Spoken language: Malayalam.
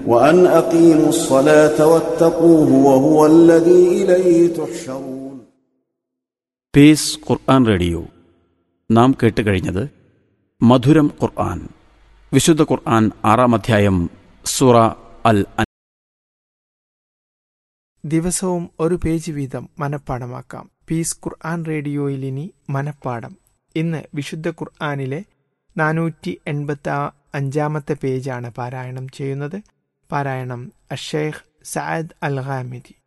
وأن أقيموا الصلاة واتقوه وهو الذي إليه تحشرون പേസ് ഖുർആൻ റേഡിയോ നാം കേട്ടുകഴിഞ്ഞത് മധുരം ഖുർആൻ വിശുദ്ധ ഖുർആൻ ആറാം അധ്യായം സുറ അൽ അൻ ദിവസവും ഒരു പേജ് വീതം മനഃപ്പാടമാക്കാം പീസ് ഖുർആൻ റേഡിയോയിൽ ഇനി മനഃപ്പാടം ഇന്ന് വിശുദ്ധ ഖുർആനിലെ നാനൂറ്റി എൺപത്തി അഞ്ചാമത്തെ പേജാണ് പാരായണം ചെയ്യുന്നത് പാരായണം അഷേഖ് സഅദ് അൽ ഖാമിദി